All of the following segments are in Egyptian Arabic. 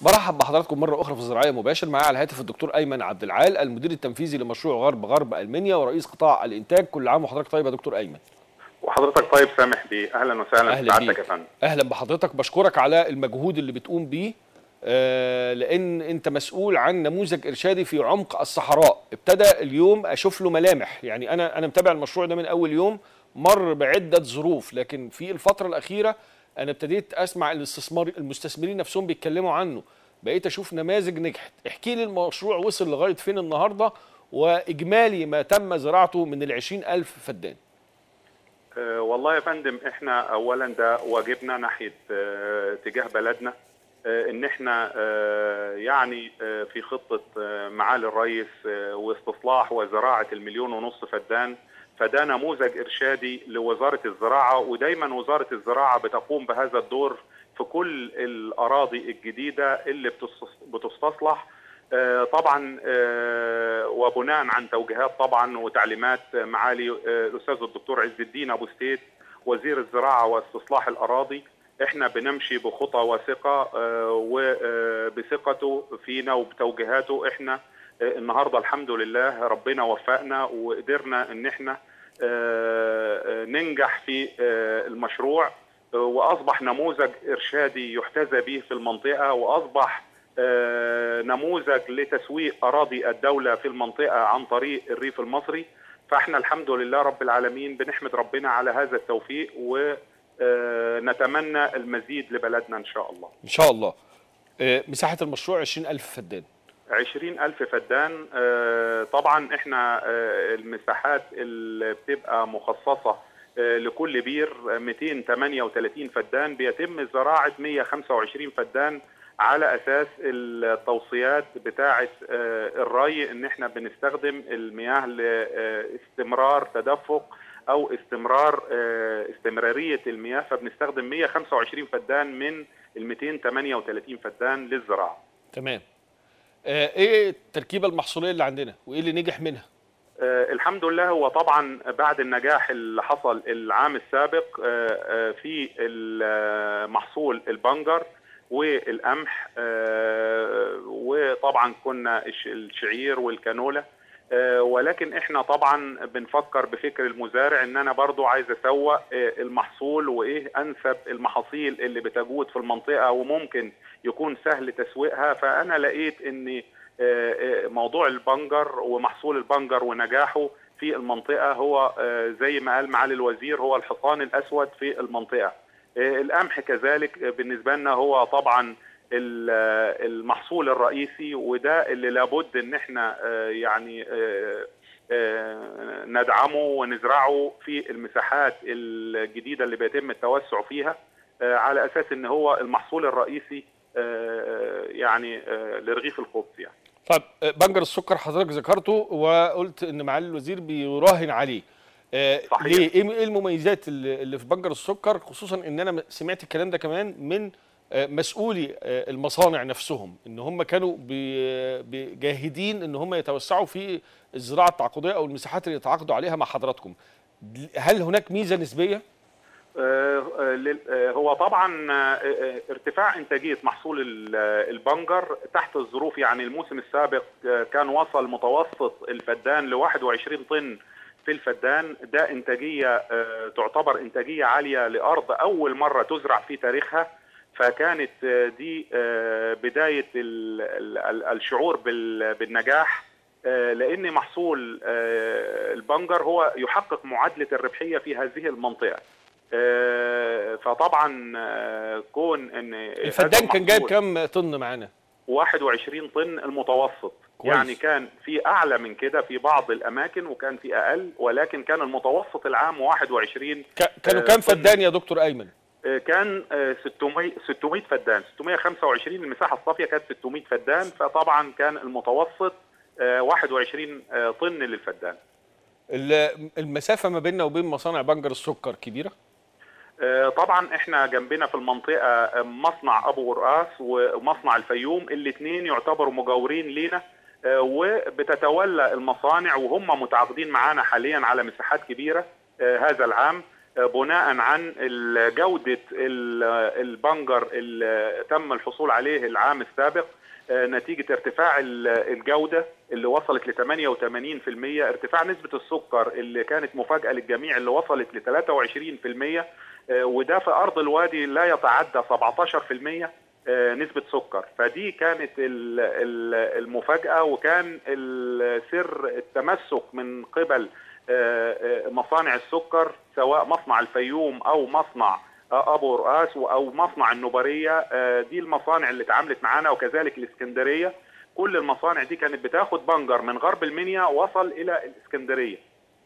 برحب بحضراتكم مرة أخرى في الزراعية مباشر معايا على الهاتف الدكتور أيمن عبد العال المدير التنفيذي لمشروع غرب غرب ألمانيا ورئيس قطاع الإنتاج كل عام وحضرتك طيب يا دكتور أيمن وحضرتك طيب سامح بيه اهلا وسهلا أهلا بسعادتك بيك يا فندم أهلا بحضرتك بشكرك على المجهود اللي بتقوم بيه آه، لأن أنت مسؤول عن نموذج إرشادي في عمق الصحراء ابتدى اليوم أشوف له ملامح يعني أنا أنا متابع المشروع ده من أول يوم مر بعدة ظروف لكن في الفترة الأخيرة أنا ابتديت أسمع الاستثمار المستثمرين نفسهم بيتكلموا عنه بقيت أشوف نماذج نجحت احكي لي المشروع وصل لغاية فين النهاردة وإجمالي ما تم زراعته من العشرين ألف فدان آه والله يا فندم احنا اولا ده واجبنا ناحيه آه تجاه بلدنا آه ان احنا آه يعني آه في خطه آه معالي الرئيس آه واستصلاح وزراعه المليون ونص فدان فده نموذج ارشادي لوزاره الزراعه ودايما وزاره الزراعه بتقوم بهذا الدور في كل الاراضي الجديده اللي بتستص- بتستصلح آه، طبعا آه، وبناء عن توجيهات طبعا وتعليمات معالي آه، الاستاذ الدكتور عز الدين ابو ستيت وزير الزراعه واستصلاح الاراضي احنا بنمشي بخطى وثقه آه، وبثقته فينا وبتوجيهاته احنا آه، النهارده الحمد لله ربنا وفقنا وقدرنا ان احنا آه، آه، ننجح في آه، المشروع آه، واصبح نموذج ارشادي يحتذى به في المنطقه واصبح آه، نموذج لتسويق اراضي الدوله في المنطقه عن طريق الريف المصري فاحنا الحمد لله رب العالمين بنحمد ربنا على هذا التوفيق ونتمنى المزيد لبلدنا ان شاء الله إن شاء الله آه، مساحة المشروع عشرين ألف فدان عشرين ألف فدان آه، طبعا احنا آه، المساحات اللي بتبقى مخصصة آه، لكل بير آه، 238 فدان بيتم زراعة 125 فدان على أساس التوصيات بتاعة آه، الري إن احنا بنستخدم المياه لاستمرار تدفق أو استمرار آه، استمرارية المياه فبنستخدم 125 فدان من ال 238 فدان للزراعة تمام آه، إيه التركيبة المحصولية اللي عندنا وإيه اللي نجح منها آه، الحمد لله هو طبعا بعد النجاح اللي حصل العام السابق آه، آه، في ال- محصول البنجر والقمح آه، وطبعا كنا الش- الشعير والكانولا آه، ولكن احنا طبعا بنفكر بفكر المزارع ان انا برضو عايز اسوق آه، المحصول وايه انسب المحاصيل اللي بتجود في المنطقه وممكن يكون سهل تسويقها فانا لقيت ان آه، آه، موضوع البنجر ومحصول البنجر ونجاحه في المنطقه هو آه، زي ما قال معالي الوزير هو الحصان الاسود في المنطقه آه، القمح كذلك آه، بالنسبه لنا هو طبعا ال- آه، المحصول الرئيسي وده اللي لابد ان احنا آه، يعني آه، آه، ندعمه ونزرعه في المساحات الجديده اللي بيتم التوسع فيها آه، على اساس ان هو المحصول الرئيسي آه، يعني آه، لرغيف الخبز يعني طيب آه، بنجر السكر حضرتك ذكرته وقلت ان معالي الوزير بيراهن عليه آه، صحيح. ليه ايه إيه المميزات اللي اللي في بنجر السكر خصوصا ان انا سمعت الكلام ده كمان من آه، مسؤولي آه، المصانع نفسهم ان هم كانوا بي- بي- جاهدين ان هم يتوسعوا في الزراعه التعاقديه او المساحات اللي يتعاقدوا عليها مع حضراتكم هل هناك ميزه نسبيه آه، آه، لل- آه، هو طبعا آه، آه، ارتفاع انتاجيه محصول ال- آه، البنجر تحت الظروف يعني الموسم السابق آه، كان وصل متوسط الفدان ل 21 طن في الفدان ده انتاجيه آه، تعتبر انتاجيه عاليه لارض اول مره تزرع في تاريخها فكانت آه، دي آه، بدايه ال- ال- ال- الشعور بال- بالنجاح آه، لان محصول آه، البنجر هو يحقق معادله الربحيه في هذه المنطقه آه، فطبعا آه، كون ان هذا الفدان كان جايب المحصول كام طن معانا 21 طن المتوسط كويس. يعني كان في اعلى من كده في بعض الاماكن وكان في اقل ولكن كان المتوسط العام 21 ك- كانوا آه، كام طن. فدان يا دكتور ايمن آه، كان آه، 600 600 فدان 625 المساحه الصافيه كانت 600 فدان فطبعا كان المتوسط آه، 21 آه، طن للفدان ال- المسافه ما بيننا وبين مصانع بنجر السكر كبيره آه، طبعا احنا جنبنا في المنطقه آه، مصنع ابو قرقاس ومصنع الفيوم الاثنين يعتبروا مجاورين لينا آه، وبتتولى المصانع وهم متعاقدين معانا حاليا على مساحات كبيره آه، هذا العام بناء عن جودة البنجر اللي تم الحصول عليه العام السابق نتيجة ارتفاع الجودة اللي وصلت ل 88% ارتفاع نسبة السكر اللي كانت مفاجأة للجميع اللي وصلت ل 23% وده في أرض الوادي لا يتعدى 17% نسبة سكر فدي كانت المفاجأة وكان سر التمسك من قبل مصانع السكر سواء مصنع الفيوم أو مصنع ابو رؤاس او مصنع النوبريه دي المصانع اللي اتعاملت معانا وكذلك الاسكندريه كل المصانع دي كانت بتاخد بنجر من غرب المنيا وصل الى الاسكندريه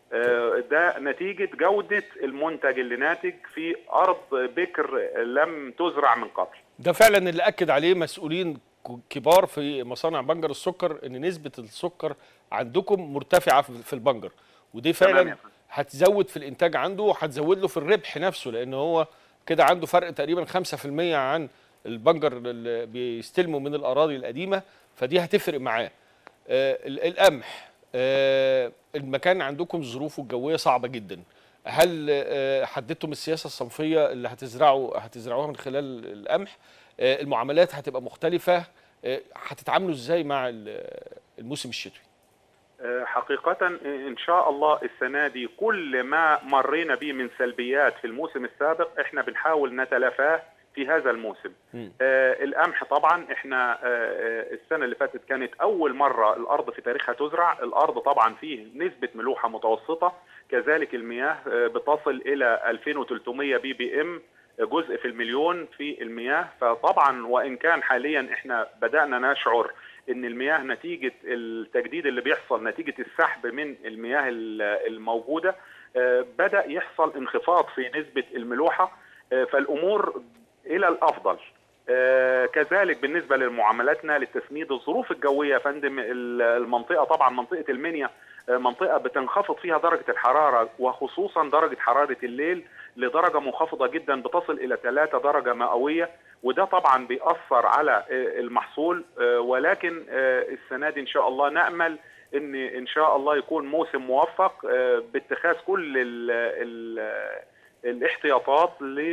ده نتيجه جوده المنتج اللي ناتج في ارض بكر لم تزرع من قبل ده فعلا اللي اكد عليه مسؤولين كبار في مصانع بنجر السكر ان نسبه السكر عندكم مرتفعه في البنجر ودي فعلا هتزود في الانتاج عنده وهتزود له في الربح نفسه لان هو كده عنده فرق تقريبا 5% عن البنجر اللي بيستلموا من الاراضي القديمه فدي هتفرق معاه آه القمح آه المكان عندكم ظروفه الجويه صعبه جدا هل آه حددتم السياسه الصنفيه اللي هتزرعوا هتزرعوها من خلال القمح آه المعاملات هتبقى مختلفه آه هتتعاملوا ازاي مع الموسم الشتوي حقيقة إن شاء الله السنة دي كل ما مرينا به من سلبيات في الموسم السابق إحنا بنحاول نتلافاه في هذا الموسم آه القمح طبعا إحنا آه السنة اللي فاتت كانت أول مرة الأرض في تاريخها تزرع الأرض طبعا فيه نسبة ملوحة متوسطة كذلك المياه آه بتصل إلى 2300 بي بي إم جزء في المليون في المياه فطبعا وإن كان حاليا إحنا بدأنا نشعر ان المياه نتيجه التجديد اللي بيحصل نتيجه السحب من المياه الموجوده بدا يحصل انخفاض في نسبه الملوحه فالامور الى الافضل كذلك بالنسبه لمعاملاتنا للتسميد الظروف الجويه يا فندم المنطقه طبعا منطقه المنيا منطقه بتنخفض فيها درجه الحراره وخصوصا درجه حراره الليل لدرجه منخفضه جدا بتصل الى 3 درجه مئويه وده طبعا بيأثر على المحصول ولكن السنه دي ان شاء الله نامل ان ان شاء الله يكون موسم موفق باتخاذ كل ال ال الاحتياطات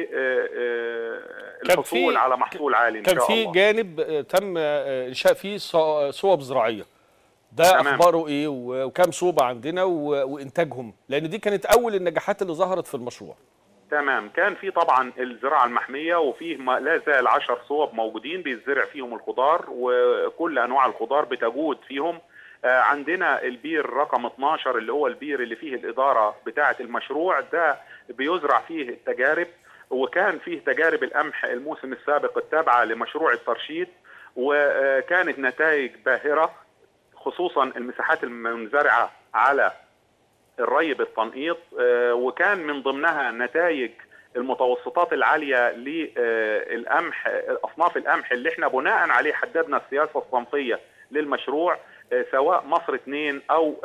للحصول على محصول عالي ان شاء الله كان في جانب تم انشاء فيه صوب زراعيه ده تمام. اخباره ايه وكم صوبه عندنا وانتاجهم لان دي كانت اول النجاحات اللي ظهرت في المشروع تمام كان في طبعا الزراعه المحميه وفيه ما لا زال 10 صوب موجودين بيزرع فيهم الخضار وكل انواع الخضار بتجود فيهم عندنا البير رقم 12 اللي هو البير اللي فيه الاداره بتاعه المشروع ده بيزرع فيه التجارب وكان فيه تجارب القمح الموسم السابق التابعه لمشروع الترشيد وكانت نتائج باهره خصوصا المساحات المنزرعه على الري بالتنقيط وكان من ضمنها نتائج المتوسطات العاليه للقمح اصناف القمح اللي احنا بناء عليه حددنا السياسه الصنفيه للمشروع سواء مصر 2 او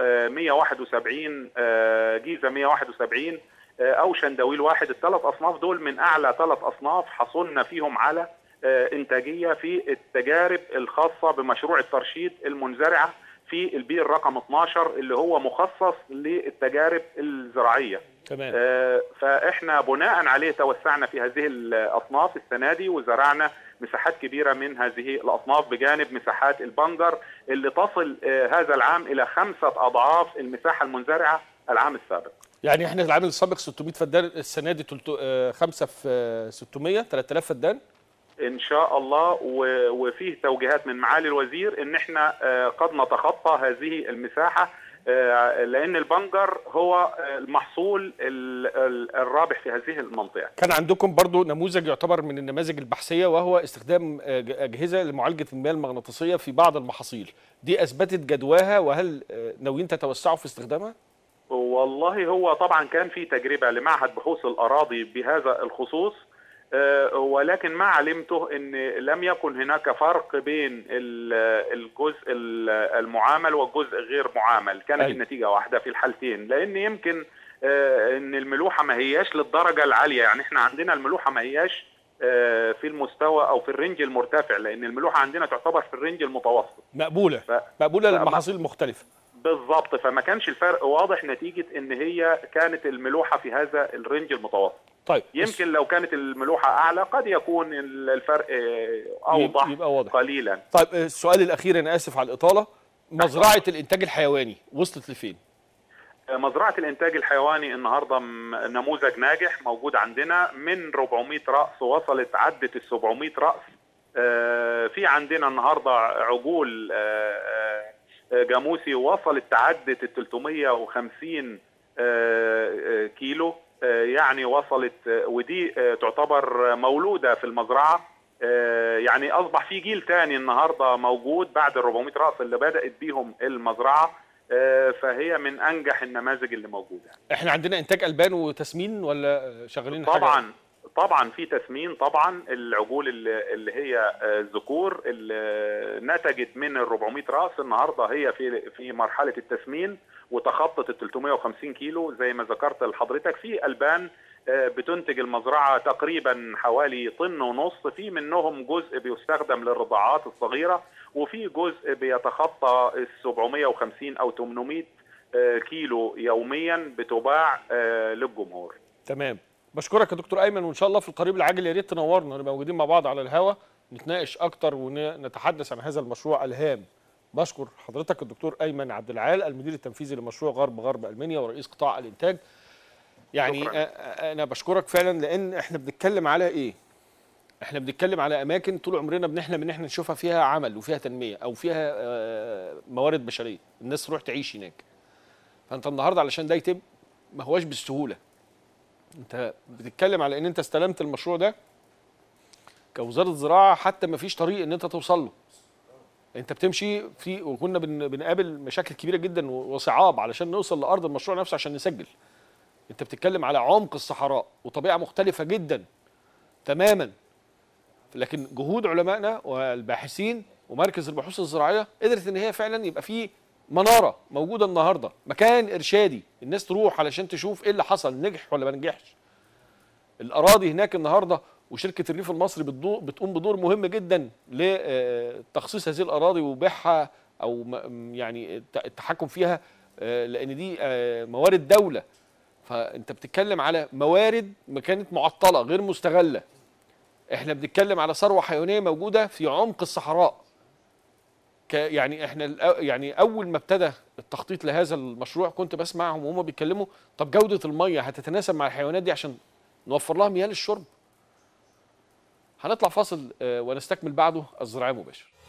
171 جيزه 171 او شندويل واحد الثلاث اصناف دول من اعلى ثلاث اصناف حصلنا فيهم على انتاجيه في التجارب الخاصه بمشروع الترشيد المنزرعه في البير رقم 12 اللي هو مخصص للتجارب الزراعيه تمام آه فاحنا بناء عليه توسعنا في هذه الاصناف السنه دي وزرعنا مساحات كبيره من هذه الاصناف بجانب مساحات البنجر اللي تصل آه هذا العام الى خمسه اضعاف المساحه المنزرعه العام السابق يعني احنا العام السابق 600 فدان السنه دي 5 في 600 3000 فدان ان شاء الله وفيه توجيهات من معالي الوزير ان احنا قد نتخطى هذه المساحه لان البنجر هو المحصول الرابح في هذه المنطقه كان عندكم برضو نموذج يعتبر من النماذج البحثيه وهو استخدام اجهزه لمعالجه المياه المغناطيسيه في بعض المحاصيل دي اثبتت جدواها وهل ناويين تتوسعوا في استخدامها والله هو طبعا كان في تجربه لمعهد بحوث الاراضي بهذا الخصوص ولكن ما علمته ان لم يكن هناك فرق بين الجزء المعامل والجزء غير معامل كانت أي. النتيجه واحده في الحالتين لان يمكن ان الملوحه ما هياش للدرجه العاليه يعني احنا عندنا الملوحه ما هياش في المستوى او في الرنج المرتفع لان الملوحه عندنا تعتبر في الرنج المتوسط مقبوله ف... مقبوله للمحاصيل المختلفه بالظبط فما كانش الفرق واضح نتيجه ان هي كانت الملوحه في هذا الرينج المتوسط طيب يمكن لو كانت الملوحه اعلى قد يكون الفرق آه، اوضح يبقى واضح قليلا طيب السؤال الاخير انا اسف على الاطاله مزرعه الانتاج الحيواني وصلت لفين مزرعه الانتاج الحيواني النهارده م- نموذج ناجح موجود عندنا من 400 راس وصلت عدت ال 700 راس آه، في عندنا النهارده عجول آه، آه، جاموسي وصلت تعدت ال 350 آه، آه، كيلو آه، يعني وصلت آه، ودي آه، تعتبر مولوده في المزرعه آه، يعني اصبح في جيل تاني النهارده موجود بعد ال 400 راس اللي بدات بيهم المزرعه آه، فهي من انجح النماذج اللي موجوده احنا عندنا انتاج البان وتسمين ولا شغالين حاجة؟ طبعا طبعا في تسمين طبعا العجول اللي اللي هي آه، الذكور اللي نتجت من ال 400 راس النهارده هي في في مرحله التسمين وتخطت ال 350 كيلو زي ما ذكرت لحضرتك في البان آه، بتنتج المزرعه تقريبا حوالي طن ونص في منهم جزء بيستخدم للرضاعات الصغيره وفي جزء بيتخطى ال 750 او 800 آه، كيلو يوميا بتباع آه، للجمهور تمام بشكرك يا دكتور ايمن وان شاء الله في القريب العاجل يا ريت تنورنا نبقى موجودين مع بعض على الهوا نتناقش اكتر ونتحدث عن هذا المشروع الهام بشكر حضرتك الدكتور ايمن عبد العال المدير التنفيذي لمشروع غرب غرب المنيا ورئيس قطاع الانتاج يعني شكراً. آه، آه، انا بشكرك فعلا لان احنا بنتكلم على ايه احنا بنتكلم على اماكن طول عمرنا بنحلم ان احنا نشوفها فيها عمل وفيها تنميه او فيها آه، موارد بشريه الناس تروح تعيش هناك فانت النهارده علشان ده يتم ما هواش بالسهوله انت بتتكلم على ان انت استلمت المشروع ده كوزاره زراعه حتى ما فيش طريق ان انت توصل له انت بتمشي في وكنا بن بنقابل مشاكل كبيره جدا و- وصعاب علشان نوصل لارض المشروع نفسه عشان نسجل انت بتتكلم على عمق الصحراء وطبيعه مختلفه جدا تماما لكن جهود علمائنا والباحثين ومركز البحوث الزراعيه قدرت ان هي فعلا يبقى في مناره موجوده النهارده مكان ارشادي الناس تروح علشان تشوف ايه اللي حصل نجح ولا ما نجحش الاراضي هناك النهارده وشركه الريف المصري بتدو- بتقوم بدور مهم جدا لتخصيص هذه الاراضي وبيعها او م- يعني الت- التحكم فيها آه، لان دي آه، موارد دوله فانت بتتكلم على موارد ما كانت معطله غير مستغله احنا بنتكلم على ثروه حيوانيه موجوده في عمق الصحراء ك يعني احنا الأ- يعني اول ما ابتدى التخطيط لهذا المشروع كنت بسمعهم وهم بيتكلموا طب جوده الميه هتتناسب مع الحيوانات دي عشان نوفر لها مياه للشرب هنطلع فاصل آه، ونستكمل بعده الزراعه مباشر